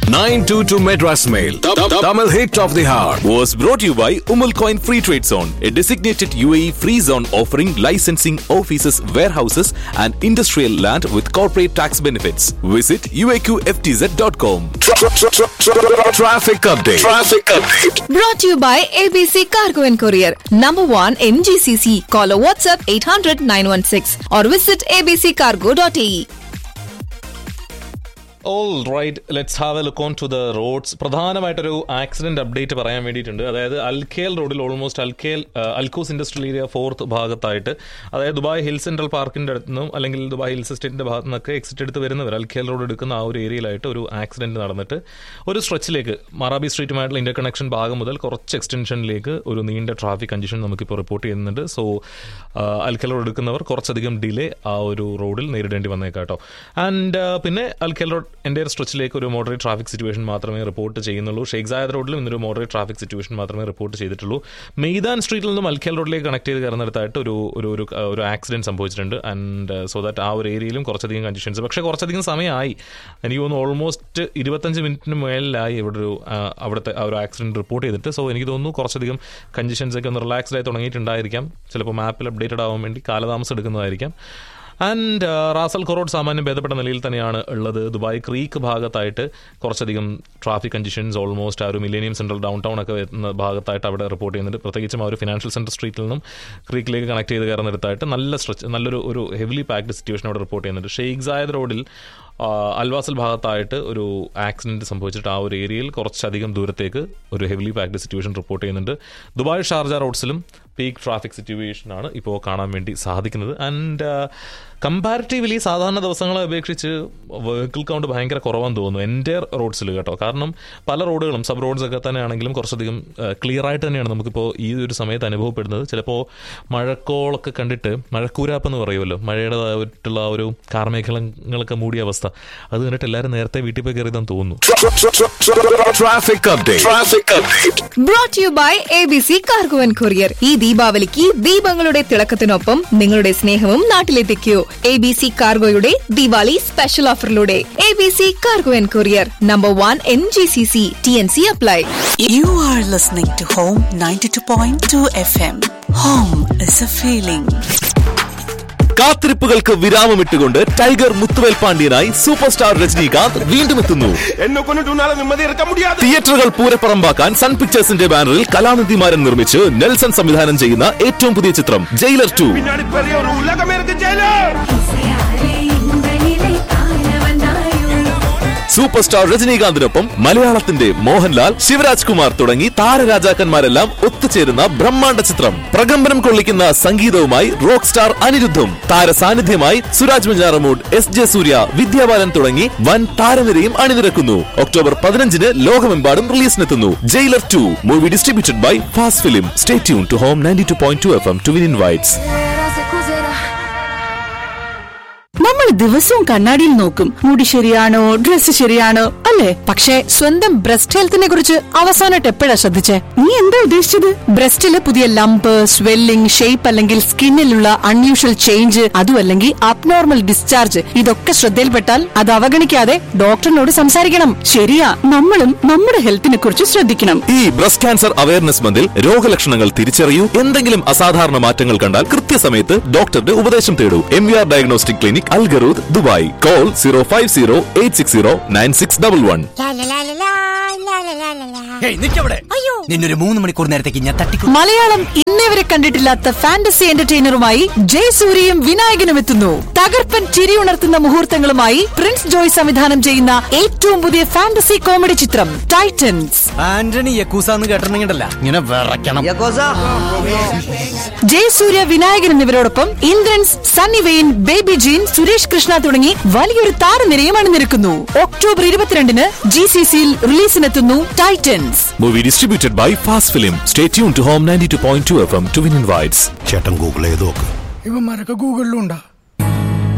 922 Madras Mail. Tamil hit of the hour. was brought to you by Umul Coin Free Trade Zone, a designated UAE free zone offering licensing offices, warehouses, and industrial land with corporate tax benefits. Visit uaqftz.com. Traffic update. Traffic update. Brought to you by ABC Cargo and Courier. Number one in GCC. Call or WhatsApp 800 916 or visit abccargo.ae. All right let's have a look on to the roads പ്രധാനമായിട്ടൊരു accident update പറയാൻ വേണ്ടിയിട്ടുണ്ട് അതായത് Al Khail റോഡിൽ almost Al Khail Al Quoz industrial area fourth ഭാഗത്തായിട്ട് അതായത് Dubai hill central പാർക്കിന്റെ അടുത്ത് നിന്നും അല്ലെങ്കിൽ ദുബായ് ഹിൽസ് എസ്റ്റേറ്റിന്റെ ഭാഗത്തു നിന്നൊക്കെ എക്സിറ്റ് എടുത്ത് വരുന്നവർ അൽഖേൽ റോഡ് എടുക്കുന്ന ആ ഒരു ഏരിയയിലായിട്ട് ഒരു ആക്സിഡന്റ് നടന്നിട്ട് ഒരു സ്ട്രെച്ചിലേക്ക് മറാബി സ്ട്രീറ്റുമായിട്ടുള്ള ഇന്റർ കണക്ഷൻ ഭാഗം മുതൽ കുറച്ച് എക്സ്റ്റൻഷനിലേക്ക് ഒരു നീണ്ട ട്രാഫിക് കണ്ടീഷൻ നമുക്കിപ്പോൾ റിപ്പോർട്ട് ചെയ്യുന്നുണ്ട് സോ അൽഖേൽ റോഡ് എടുക്കുന്നവർ കുറച്ചധികം ഡിലേ ആ ഒരു റോഡിൽ നേരിടേണ്ടി വന്നേക്കാം കേട്ടോ ആൻഡ് പിന്നെ അൽഖേൽ റോഡ് എൻ്റെ സ്ട്രെച്ചിലേക്ക് ഒരു മോഡറേറ്റ് ട്രാഫിക് സിറ്റുവേഷൻ മാത്രമേ റിപ്പോർട്ട് ചെയ്യുന്നുള്ളൂ ഷെയ്ഖ് സായദ് റോഡിലും ഇന്നൊരു മോഡറേറ്റ് ട്രാഫിക് സിറ്റുവേഷൻ മാത്രമേ റിപ്പോർട്ട് ചെയ്തിട്ടുള്ളൂ മെയ്ദാൻ സ്ട്രീറ്റിൽ നിന്നും അൽഖേൽ റോഡിലേക്ക് കണക്ട് ചെയ്ത് കയറുന്നിടത്തായിട്ട് ഒരു ഒരു ഒരു ഒരു ആക്സിഡന്റ് സംഭവിച്ചിട്ടുണ്ട് ആൻഡ് സോ ദാറ്റ് ആ ഒരു ഏരിയയിലും കുറച്ചധികം കണ്ടീഷൻസ് പക്ഷേ കുറച്ചധികം സമയമായി എനിക്ക് തോന്നുന്നു ഓൾമോസ്റ്റ് ഇരുപത്തഞ്ച് മിനിറ്റിന് മേളിലായി ഇവിടെ ഒരു ആ, അവിടുത്തെ ആ ഒരു ആക്സിഡന്റ് റിപ്പോർട്ട് ചെയ്തിട്ട് സോ എനിക്ക് തോന്നുന്നു കുറച്ചധികം കണ്ടീഷൻസ് ഒക്കെ ഒന്ന് റിലാക്സ്ഡ് ആയി തുടങ്ങിയിട്ടുണ്ടായിരിക്കാം ചിലപ്പോൾ മാപ്പിൽ അപ്ഡേറ്റഡ് ആവാൻ വേണ്ടി കാലതാമസം എടുക്കുന്നതായിരിക്കാം ആൻഡ് റാസൽ കൊറോഡ് സാമാന്യം ഭേദപ്പെട്ട നിലയിൽ തന്നെയാണ് ഉള്ളത് ദുബായ് ക്രീക്ക് ഭാഗത്തായിട്ട് കുറച്ചധികം ട്രാഫിക് കണ്ടീഷൻസ് ഓൾമോസ്റ്റ് ആ ഒരു മില്ലേനിയം സെൻട്രൽ ഡൗൺ ടൗൺ ഒക്കെ വരുന്ന ഭാഗത്തായിട്ട് അവിടെ റിപ്പോർട്ട് ചെയ്യുന്നുണ്ട് പ്രത്യേകിച്ചും ആ ഒരു ഫിനാൻഷ്യൽ സെൻറ്റർ സ്ട്രീറ്റിൽ നിന്നും ക്രീക്കിലേക്ക് കണക്ട് ചെയ്ത് കയറുന്നിടത്തായിട്ട് നല്ല സ്ട്രെച്ച് നല്ലൊരു ഒരു ഹെവിലി പാക്ഡ് സിറ്റുവേഷൻ അവിടെ റിപ്പോർട്ട് ചെയ്യുന്നുണ്ട് ഷെയ്ഖ് സായദ് റോഡിൽ ആ, അൽവാസൽ ഭാഗത്തായിട്ട് ഒരു ആക്സിഡന്റ് സംഭവിച്ചിട്ട് ആ ഒരു ഏരിയയിൽ കുറച്ചധികം ദൂരത്തേക്ക് ഒരു ഹെവിലി പാക്ഡ് സിറ്റുവേഷൻ റിപ്പോർട്ട് ചെയ്യുന്നുണ്ട് ദുബായ് ഷാർജ റോഡ്സിലും പീക്ക് ട്രാഫിക് സിറ്റുവേഷനാണ് ഇപ്പോൾ കാണാൻ വേണ്ടി സാധിക്കുന്നത് ആൻഡ് കമ്പാരിറ്റീവ്ലി സാധാരണ ദിവസങ്ങളെ അപേക്ഷിച്ച് വെഹിക്കിൾ കൗണ്ട് ഭയങ്കര കുറവാന്ന് തോന്നുന്നു എൻ്റെ റോഡ്സിൽ കേട്ടോ കാരണം പല റോഡുകളും സബ് റോഡ്സ് ഒക്കെ തന്നെ ആണെങ്കിലും കുറച്ചധികം ക്ലിയർ ആയിട്ട് തന്നെയാണ് നമുക്കിപ്പോൾ ഈ ഒരു സമയത്ത് അനുഭവപ്പെടുന്നത് ചിലപ്പോൾ മഴക്കോളൊക്കെ കണ്ടിട്ട് മഴക്കൂരാപ്പ് എന്ന് പറയുമല്ലോ മഴയുടേതായിട്ടുള്ള ആ ഒരു കാർമേഘങ്ങളൊക്കെ മൂടിയ അവസ്ഥ അത് കണ്ടിട്ട് എല്ലാവരും നേരത്തെ വീട്ടിൽ പോയി കയറിയതാന്ന് തോന്നുന്നു Traffic update. Traffic update. Brought to you by ABC Cargo and Courier. ഈ ദീപാവലിക്ക് ദീപങ്ങളുടെ തിളക്കത്തിനൊപ്പം നിങ്ങളുടെ സ്നേഹവും നാട്ടിലെത്തിക്കൂ എ ബി സി കാർഗോയുടെ ദിവാലി സ്പെഷ്യൽ ഓഫറിലൂടെ A B C cargo and courier number one in G C C T N C apply You are listening to Home 92.2 FM. Home is a feeling. കാത്തിരിപ്പുകൾക്ക് വിരാമമിട്ടുകൊണ്ട് ടൈഗർ മുത്തുവേൽ പാണ്ഡ്യനായി super star Rajinikanth വീണ്ടും എത്തുന്നു என்ன கொண்டுட்டு உன்னால நிம்மதி இருக்க முடியாது തിയേറ്ററുകൾ പൂരപ്പറമ്പാക്കാൻ സൺ പിക്ചേഴ്സിന്റെ ബാനറിൽ കലാനിധിമാരൻ നിർമ്മിച്ച് നെൽസൺ സംവിധാനം ചെയ്യുന്ന ഏറ്റവും പുതിയ ചിത്രം ജയിലർ ടു பின்னாடி பெரிய ஒரு உலகம் இருக்கு ஜெயிலர் സൂപ്പർ സ്റ്റാർ രജനീകാന്തിനൊപ്പം മലയാളത്തിന്റെ മോഹൻലാൽ ശിവരാജ് കുമാർ തുടങ്ങി താരരാജാക്കന്മാരെല്ലാം ഒത്തുചേരുന്ന ബ്രഹ്മാണ്ഡ ചിത്രം പ്രകമ്പനം കൊള്ളിക്കുന്ന സംഗീതവുമായി റോക്ക് സ്റ്റാർ അനിരുദ്ധും താര സാന്നിധ്യമായി സുരാജ് മഞ്ചാറമൂഡ് എസ് ജെ സൂര്യ വിദ്യാബാലൻ തുടങ്ങി വൻ താരനിരയും അണിനിരക്കുന്നു ഒക്ടോബർ പതിനഞ്ചിന് ലോകമെമ്പാടും റിലീസിനെത്തുന്നു Jailer two movie distributed by ഫാസ്റ്റ് film stay tune to home ninety two point two F M to win invites നമ്മൾ ദിവസവും കണ്ണാടിയിൽ നോക്കും മുടി ശരിയാണോ ഡ്രസ് ശരിയാണോ അല്ലേ പക്ഷേ സ്വന്തം ബ്രസ്റ്റ് ഹെൽത്തിനെ കുറിച്ച് അവസാനമായിട്ട് എപ്പോഴാ ശ്രദ്ധിച്ചേ നീ എന്താ ഉദ്ദേശിച്ചത് ബ്രസ്റ്റില് പുതിയ ലംപ് സ്വെല്ലിംഗ് ഷേപ്പ് അല്ലെങ്കിൽ സ്കിന്നിലുള്ള അൺയൂഷ്വൽ ചേഞ്ച് അതും അല്ലെങ്കിൽ അബ്നോർമൽ ഡിസ്ചാർജ് ഇതൊക്കെ ശ്രദ്ധയിൽപ്പെട്ടാൽ അത് അവഗണിക്കാതെ ഡോക്ടറിനോട് സംസാരിക്കണം ശരിയാ നമ്മളും നമ്മുടെ ഹെൽത്തിനെ കുറിച്ച് ശ്രദ്ധിക്കണം ഈ ബ്രസ്റ്റ് ക്യാൻസർ അവയർനെസ് മന്തിൽ രോഗലക്ഷണങ്ങൾ തിരിച്ചറിയൂ എന്തെങ്കിലും അസാധാരണ മാറ്റങ്ങൾ കണ്ടാൽ കൃത്യസമയത്ത് ഡോക്ടറുടെ ഉപദേശം തേടൂ M V R diagnostic clinic Al Garhoud Dubai call zero five zero eight six zero nine six double one നിന്നൊരു മൂന്ന് മണിക്കൂർ നേരത്തേക്ക് ഞാൻ തട്ടിക്കു മലയാളം ഇന്നേവരെ കണ്ടിട്ടില്ലാത്ത ഫാന്റസി എന്റർടൈനറുമായി ജയസൂര്യയും വിനായകനും എത്തുന്നു തകർപ്പൻ ചിരിയുണർത്തുന്ന മുഹൂർത്തങ്ങളുമായി പ്രിൻസ് ജോയ് സംവിധാനം ചെയ്യുന്ന ഏറ്റവും പുതിയ ഫാന്റസി കോമഡി ചിത്രം ടൈറ്റൻസ് ആന്റണി യക്കൂസാന്ന് കേട്ടിട്ടുണ്ടെങ്കിലല്ല ഇങ്ങനെ വിറയ്ക്കണം ജയസൂര്യ വിനായകൻ എന്നിവരോടൊപ്പം ഇന്ദ്രൻസ് സണ്ണി വെയിൻ ബേബി ജീൻ സുരേഷ് കൃഷ്ണ തുടങ്ങി വലിയൊരു താരനിരയും അണിനിരക്കുന്നു ഒക്ടോബർ ഇരുപത്തിരണ്ടിന് ജി സി സിയിൽ റിലീസിനെത്തുന്നു ടൈറ്റൻസ് മൂവി ഡിസ്ട്രിബ്യൂട്ടഡ് ബൈ ഫാസ്റ്റ് film stay tune to home ninety two point two F M to win invites ചേട്ടൻ ഗൂഗിൾ ചെയ്ത് നോക്ക് ഇവന്മാരൊക്കെ ഗൂഗിളിലും ഉണ്ടാ